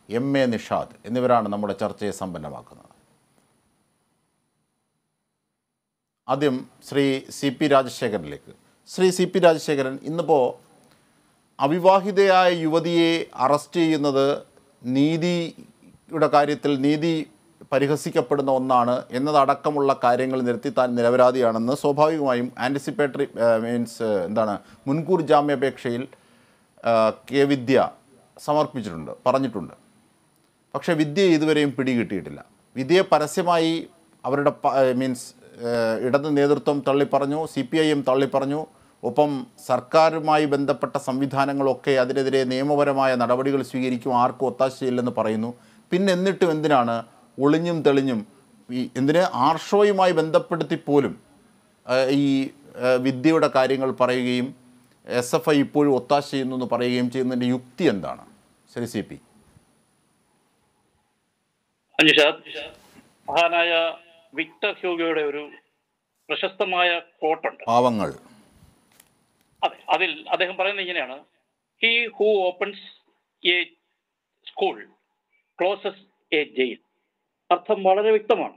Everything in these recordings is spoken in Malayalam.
എം എ നിഷാദ് എന്നിവരാണ് നമ്മുടെ ചർച്ചയെ സമ്പന്നമാക്കുന്നത് ആദ്യം ശ്രീ സി പി രാജശേഖരനിലേക്ക് ശ്രീ സി പി രാജശേഖരൻ ഇന്നിപ്പോൾ അവിവാഹിതയായ യുവതിയെ അറസ്റ്റ് ചെയ്യുന്നത് നീതിയുടെ കാര്യത്തിൽ നീതി പരിഹസിക്കപ്പെടുന്ന ഒന്നാണ് എന്നതടക്കമുള്ള കാര്യങ്ങൾ നിരത്തി താൻ നിരപരാധിയാണെന്ന് സ്വാഭാവികമായും ആൻറ്റിസിപ്പേറ്ററി മീൻസ് എന്താണ് മുൻകൂർ ജാമ്യാപേക്ഷയിൽ ആ, കെ വിദ്യ സമർപ്പിച്ചിട്ടുണ്ട് പറഞ്ഞിട്ടുണ്ട് പക്ഷേ വിദ്യയെ ഇതുവരെയും പിടികിട്ടിയിട്ടില്ല വിദ്യയെ പരസ്യമായി അവരുടെ മീൻസ് ഇടത് നേതൃത്വം തള്ളിപ്പറഞ്ഞു സി പി ഐ എം തള്ളിപ്പറഞ്ഞു ഒപ്പം സർക്കാരുമായി ബന്ധപ്പെട്ട സംവിധാനങ്ങളൊക്കെ അതിനെതിരെ നിയമപരമായ നടപടികൾ സ്വീകരിക്കും ആർക്കും ഒത്താശയില്ലെന്ന് പറയുന്നു പിന്നെ എന്നിട്ടും എന്തിനാണ് ഒളിഞ്ഞും തെളിഞ്ഞും ഈ എന്തിന് ആർഷോയുമായി ബന്ധപ്പെടുത്തി പോലും ആ, ഈ ആ, വിദ്യയുടെ കാര്യങ്ങൾ പറയുകയും എസ് എഫ് ഐ ഇപ്പോഴും ഒത്താശ ചെയ്യുന്നു എന്ന് പറയുകയും ചെയ്യുന്നതിൻ്റെ യുക്തി എന്താണ് ശരി സി പി അഞ്ജുഷാദ് മഹാനായ വിക്ടർ ഹ്യൂഗോയുടെ ഒരു പ്രശസ്തമായ കോട്ടുണ്ട് പാവങ്ങൾ അതെ അതിൽ അദ്ദേഹം പറയുന്നത് ഇങ്ങനെയാണ് he who opens a school closes a jail അർത്ഥം വളരെ വ്യക്തമാണ്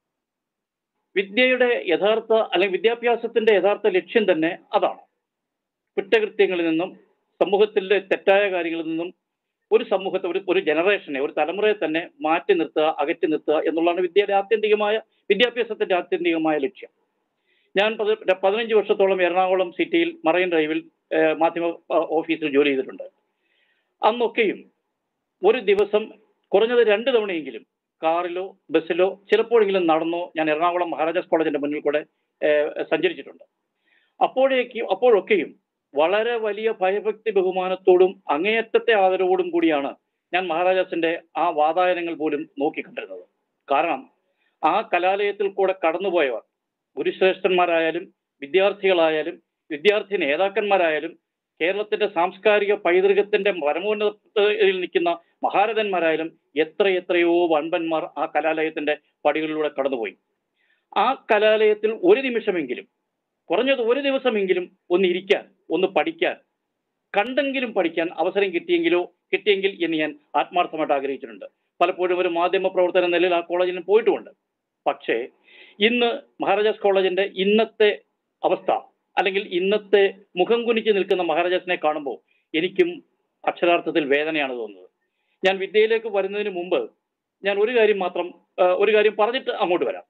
വിദ്യയുടെ യഥാർത്ഥ അല്ലെങ്കിൽ വിദ്യാഭ്യാസത്തിന്റെ യഥാർത്ഥ ലക്ഷ്യം തന്നെ അതാണ് കുറ്റകൃത്യങ്ങളിൽ നിന്നും സമൂഹത്തിലെ തെറ്റായ കാര്യങ്ങളിൽ നിന്നും ഒരു സമൂഹത്തെ ഒരു ഒരു ജനറേഷനെ ഒരു തലമുറയെ തന്നെ മാറ്റി നിർത്തുക അകറ്റി നിർത്തുക എന്നുള്ളതാണ് വിദ്യയുടെ ആത്യന്തികമായ വിദ്യാഭ്യാസത്തിന്റെ ആത്യന്തികമായ ലക്ഷ്യം ഞാൻ പതി- പതിനഞ്ച് വർഷത്തോളം എറണാകുളം സിറ്റിയിൽ മറൈൻ ഡ്രൈവിൽ ഏഹ്, മാധ്യമ ആ, ഓഫീസിൽ ജോലി ചെയ്തിട്ടുണ്ട് അന്നൊക്കെയും ഒരു ദിവസം കുറഞ്ഞത് രണ്ട് തവണയെങ്കിലും കാറിലോ ബസ്സിലോ ചിലപ്പോഴെങ്കിലും നടന്നോ ഞാൻ എറണാകുളം മഹാരാജാസ് കോളേജിന്റെ മുന്നിൽ കൂടെ ഏഹ്, സഞ്ചരിച്ചിട്ടുണ്ട് അപ്പോഴേക്കും അപ്പോഴൊക്കെയും വളരെ വലിയ ഭയഭക്തി ബഹുമാനത്തോടും അങ്ങേയറ്റത്തെ ആദരവോടും കൂടിയാണ് ഞാൻ മഹാരാജാസിന്റെ ആ വാതായനങ്ങൾ പോലും നോക്കിക്കണ്ടിരുന്നത് കാരണം ആ കലാലയത്തിൽ കൂടെ കടന്നുപോയവർ ഗുരുശ്രേഷ്ഠന്മാരായാലും വിദ്യാർത്ഥികളായാലും വിദ്യാർത്ഥി നേതാക്കന്മാരായാലും കേരളത്തിന്റെ സാംസ്കാരിക പൈതൃകത്തിന്റെ പരമോന്നതയിൽ നിൽക്കുന്ന മഹാരഥന്മാരായാലും എത്ര എത്രയോ വൻപന്മാർ ആ കലാലയത്തിന്റെ പടികളിലൂടെ കടന്നുപോയി ആ കലാലയത്തിൽ ഒരു നിമിഷമെങ്കിലും കുറഞ്ഞത് ഒരു ദിവസമെങ്കിലും ഒന്ന് ഇരിക്കാൻ ഒന്ന് പഠിക്കാൻ കണ്ടെങ്കിലും പഠിക്കാൻ അവസരം കിട്ടിയെങ്കിലോ കിട്ടിയെങ്കിൽ എന്ന് ഞാൻ ആത്മാർത്ഥമായിട്ട് ആഗ്രഹിച്ചിട്ടുണ്ട് പലപ്പോഴും ഒരു മാധ്യമ പ്രവർത്തന നിലയിൽ ആ കോളേജിൽ പോയിട്ടുമുണ്ട് പക്ഷേ ഇന്ന് മഹാരാജാസ് കോളേജിന്റെ ഇന്നത്തെ അവസ്ഥ അല്ലെങ്കിൽ ഇന്നത്തെ മുഖം കുനിച്ച് നിൽക്കുന്ന മഹാരാജാസിനെ കാണുമ്പോൾ എനിക്കും അക്ഷരാർത്ഥത്തിൽ വേദനയാണ് തോന്നുന്നത് ഞാൻ വിദ്യയിലേക്ക് വരുന്നതിന് മുമ്പ് ഞാൻ ഒരു കാര്യം മാത്രം ആ, ഒരു കാര്യം പറഞ്ഞിട്ട് അങ്ങോട്ട് വരാം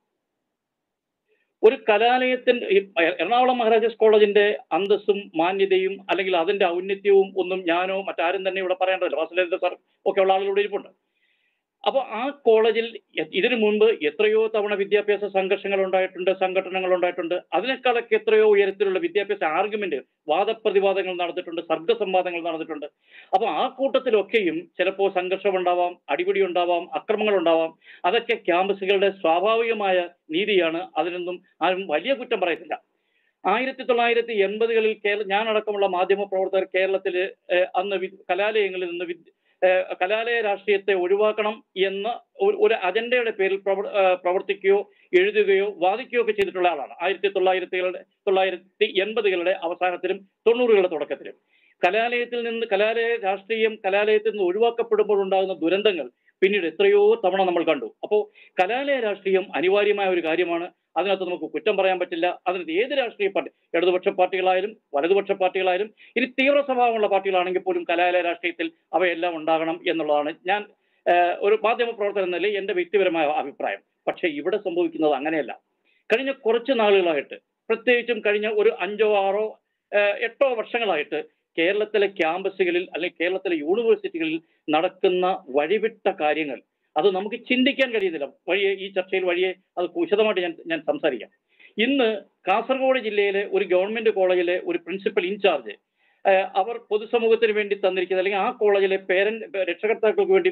ഒരു കലാലയത്തിന്റെ ഈ എറണാകുളം മഹാരാജാസ് കോളേജിന്റെ അന്തസ്സും മാന്യതയും അല്ലെങ്കിൽ അതിന്റെ ഔന്നത്യവും ഒന്നും ഞാനോ മറ്റാരും തന്നെ ഇവിടെ പറയേണ്ടതില്ല വാസുദേവ സാർ ഒക്കെ ഉള്ള ആളുകൾ ഇവിടെ ഇരിപ്പുണ്ട് അപ്പോൾ ആ കോളേജിൽ എ- ഇതിനു മുൻപ് എത്രയോ തവണ വിദ്യാഭ്യാസ സംഘർഷങ്ങൾ ഉണ്ടായിട്ടുണ്ട് സംഘടനകൾ ഉണ്ടായിട്ടുണ്ട് അതിനേക്കാളൊക്കെ എത്രയോ ഉയരത്തിലുള്ള വിദ്യാഭ്യാസ ആർഗ്യുമെന്റ് വാദപ്രതിവാദങ്ങൾ നടന്നിട്ടുണ്ട് സർഗസംവാദങ്ങൾ നടന്നിട്ടുണ്ട് അപ്പോൾ ആ കൂട്ടത്തിലൊക്കെയും ചിലപ്പോൾ സംഘർഷം ഉണ്ടാവാം അടിപിടി ഉണ്ടാവാം അക്രമങ്ങൾ ഉണ്ടാവാം അതൊക്കെ ക്യാമ്പസുകളുടെ സ്വാഭാവികമായ നീതിയാണ് അതിനൊന്നും ആരും വലിയ കുറ്റം പറയത്തില്ല ആയിരത്തി തൊള്ളായിരത്തി എൺപതുകളിൽ കേരള ഞാനടക്കമുള്ള മാധ്യമ പ്രവർത്തകർ കേരളത്തിൽ അന്ന് വി- കലാലയങ്ങളിൽ നിന്ന് വിദ്- ഏഹ് കലാലയ രാഷ്ട്രീയത്തെ ഒഴിവാക്കണം എന്ന ഒരു- ഒരു അജണ്ടയുടെ പേരിൽ പ്രവർ- ഏഹ് പ്രവർത്തിക്കുകയോ എഴുതുകയോ വാദിക്കുകയോ ഒക്കെ ചെയ്തിട്ടുള്ള ആളാണ് ആയിരത്തി തൊള്ളായിരത്തികളുടെ തൊള്ളായിരത്തി എൺപതുകളുടെ അവസാനത്തിലും തൊണ്ണൂറുകളുടെ തുടക്കത്തിലും കലാലയത്തിൽ നിന്ന് കലാലയ രാഷ്ട്രീയം കലാലയത്തിൽ നിന്ന് ഒഴിവാക്കപ്പെടുമ്പോൾ ഉണ്ടാകുന്ന ദുരന്തങ്ങൾ പിന്നീട് എത്രയോ തവണ നമ്മൾ കണ്ടു അപ്പോൾ കലാലയ രാഷ്ട്രീയം അനിവാര്യമായ ഒരു കാര്യമാണ് അതിനകത്ത് നമുക്ക് കുറ്റം പറയാൻ പറ്റില്ല അതിനകത്ത് ഏത് രാഷ്ട്രീയ പാർട്ടി ഇടതുപക്ഷ പാർട്ടികളായാലും വലതുപക്ഷ പാർട്ടികളായാലും ഇനി തീവ്ര സ്വഭാവമുള്ള പാർട്ടികളാണെങ്കിൽ പോലും കലാലയ രാഷ്ട്രീയത്തിൽ അവയെല്ലാം ഉണ്ടാകണം എന്നുള്ളതാണ് ഞാൻ ഏഹ്, ഒരു മാധ്യമ പ്രവർത്തനം എന്ന നിലയിൽ എന്റെ വ്യക്തിപരമായ അഭിപ്രായം പക്ഷേ ഇവിടെ സംഭവിക്കുന്നത് അങ്ങനെയല്ല കഴിഞ്ഞ കുറച്ച് നാളുകളായിട്ട് പ്രത്യേകിച്ചും കഴിഞ്ഞ ഒരു അഞ്ചോ ആറോ ഏഹ്, എട്ടോ വർഷങ്ങളായിട്ട് കേരളത്തിലെ ക്യാമ്പസുകളിൽ അല്ലെങ്കിൽ കേരളത്തിലെ യൂണിവേഴ്സിറ്റികളിൽ നടക്കുന്ന വഴിവിട്ട കാര്യങ്ങൾ അത് നമുക്ക് ചിന്തിക്കാൻ കഴിയുന്നില്ല വഴിയെ ഈ ചർച്ചയിൽ വഴിയെ അത് വിശദമായിട്ട് ഞാൻ ഞാൻ സംസാരിക്കാം ഇന്ന് കാസർഗോഡ് ജില്ലയിലെ ഒരു ഗവൺമെന്റ് കോളേജിലെ ഒരു പ്രിൻസിപ്പൽ ഇൻചാർജ് ഏഹ് അവർ പൊതുസമൂഹത്തിന് വേണ്ടി തന്നിരിക്കുന്ന അല്ലെങ്കിൽ ആ കോളേജിലെ പേരന്റ് രക്ഷകർത്താക്കൾക്ക് വേണ്ടി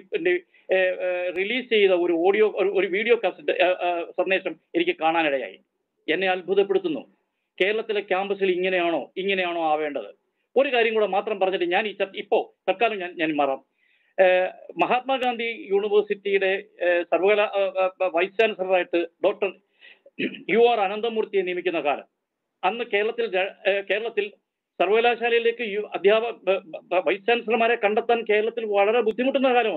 റിലീസ് ചെയ്ത ഒരു ഓഡിയോ ഒരു- ഒരു വീഡിയോ കാസറ്റ് സന്ദേശം എനിക്ക് കാണാനിടയായി എന്നെ അത്ഭുതപ്പെടുത്തുന്നു കേരളത്തിലെ ക്യാമ്പസിൽ ഇങ്ങനെയാണോ ഇങ്ങനെയാണോ ആവേണ്ടത് ഒരു കാര്യം കൂടെ മാത്രം പറഞ്ഞിട്ട് ഞാൻ ഈ ചർച്ച ഇപ്പോ തൽക്കാലം ഞാൻ ഞാൻ മാറാം ഏഹ് മഹാത്മാഗാന്ധി യൂണിവേഴ്സിറ്റിയുടെ ഏഹ് സർവകലാ ഏഹ് ഏഹ് വൈസ് ചാൻസലറായിട്ട് ഡോക്ടർ യു ആർ അനന്തമൂർത്തിയെ നിയമിക്കുന്ന കാലം അന്ന് കേരളത്തിൽ ര- ഏഹ് കേരളത്തിൽ സർവകലാശാലയിലേക്ക് യു അധ്യാപക ബ- ബ- വൈസ് ചാൻസലർമാരെ കണ്ടെത്താൻ കേരളത്തിൽ വളരെ ബുദ്ധിമുട്ടുന്ന കാലമാണ്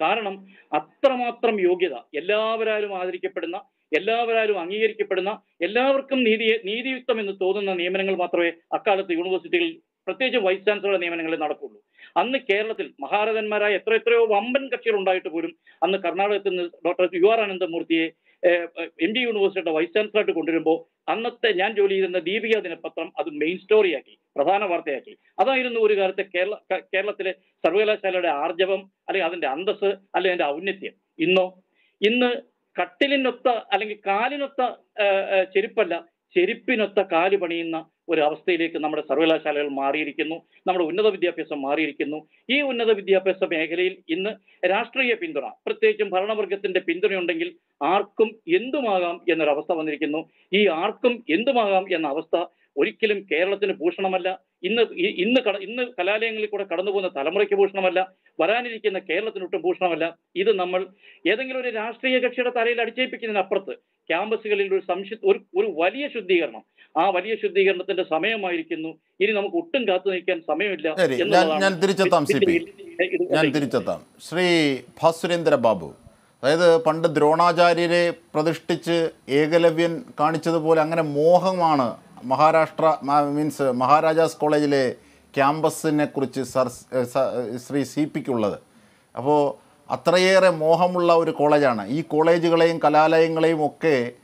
കാരണം അത്രമാത്രം യോഗ്യത എല്ലാവരാലും ആദരിക്കപ്പെടുന്ന എല്ലാവരാലും അംഗീകരിക്കപ്പെടുന്ന എല്ലാവർക്കും നീതി നീതിയുക്തം എന്ന് തോന്നുന്ന നിയമനങ്ങൾ മാത്രമേ അക്കാലത്ത് യൂണിവേഴ്സിറ്റികളിൽ പ്രത്യേകിച്ച് വൈസ് ചാൻസലർ നിയമനങ്ങളിൽ നടക്കുള്ളൂ അന്ന് കേരളത്തിൽ മഹാരഥന്മാരായ എത്ര എത്രയോ വമ്പൻ കക്ഷികൾ ഉണ്ടായിട്ട് പോലും അന്ന് കർണാടകത്തിൽ നിന്ന് ഡോക്ടർ യു ആർ അനന്തമൂർത്തിയെ എം ഡി യൂണിവേഴ്സിറ്റിയുടെ വൈസ് ചാൻസലറായിട്ട് കൊണ്ടുവരുമ്പോൾ അന്നത്തെ ഞാൻ ജോലി ചെയ്തിരുന്ന ദീപിക ദിനപത്രം അത് മെയിൻ സ്റ്റോറിയാക്കി പ്രധാന വാർത്തയാക്കി അതായിരുന്നു ഒരു കാലത്തെ കേരള ക- കേരളത്തിലെ സർവകലാശാലയുടെ ആർജവം അല്ലെങ്കിൽ അതിന്റെ അന്തസ് അല്ലെങ്കിൽ അതിന്റെ ഔന്നത്യം ഇന്നോ ഇന്ന് കട്ടിലിനൊത്ത അല്ലെങ്കിൽ കാലിനൊത്ത ആ, ആ, ചെരുപ്പല്ല ചെരുപ്പിനൊത്ത കാല് പണിയുന്ന ഒരു അവസ്ഥയിലേക്ക് നമ്മുടെ സർവകലാശാലകൾ മാറിയിരിക്കുന്നു നമ്മുടെ ഉന്നത വിദ്യാഭ്യാസം മാറിയിരിക്കുന്നു ഈ ഉന്നത വിദ്യാഭ്യാസ മേഖലയിൽ ഇന്ന് രാഷ്ട്രീയ പിന്തുണ പ്രത്യേകിച്ചും ഭരണവർഗത്തിന്റെ പിന്തുണയുണ്ടെങ്കിൽ ആർക്കും എന്തുമാകാം എന്നൊരവസ്ഥ വന്നിരിക്കുന്നു ഈ ആർക്കും എന്തുമാകാം എന്ന അവസ്ഥ ഒരിക്കലും കേരളത്തിന് ഭൂഷണമല്ല ഇന്ന് ഈ- ഇന്ന് കട- ഇന്ന് കലാലയങ്ങളിൽ കൂടെ കടന്നു പോകുന്ന തലമുറയ്ക്ക് ഭൂഷണമല്ല വരാനിരിക്കുന്ന കേരളത്തിനൊട്ടും ഭൂഷണമല്ല ഇത് നമ്മൾ ഏതെങ്കിലും ഒരു രാഷ്ട്രീയ കക്ഷിയുടെ തലയിൽ അടിച്ചേൽപ്പിക്കുന്നതിനപ്പുറത്ത് ക്യാമ്പസുകളിൽ ഒരു സംശു ഒരു ഒരു വലിയ ശുദ്ധീകരണം ആ വലിയ ശുദ്ധീകരണത്തിന്റെ സമയമായിരിക്കുന്നു ഇനി നമുക്ക് ഒട്ടും കാത്തു നിൽക്കാൻ സമയമില്ല ശരി ഞാൻ എന്നുള്ളതാണ് ഞാൻ തിരിച്ചെത്താം സി പി ഇത് ഞാൻ തിരിച്ചെത്താം ശ്രീ ഭാസുരേന്ദ്ര ബാബു അതായത് പണ്ട് ദ്രോണാചാര്യരെ പ്രതിഷ്ഠിച്ച് ഏകലവ്യൻ കാണിച്ചതുപോലെ അങ്ങനെ മോഹമാണ് മഹാരാഷ്ട്ര മീൻസ് മഹാരാജാസ് കോളേജിലെ ക്യാമ്പസിനെ കുറിച്ച് സർ സ- ശ്രീ സി പിക്കുള്ളത് അപ്പോൾ അത്രയേറെ മോഹമുള്ള ഒരു കോളേജാണ് ഈ കോളേജുകളെയും കലാലയങ്ങളെയും ഒക്കെ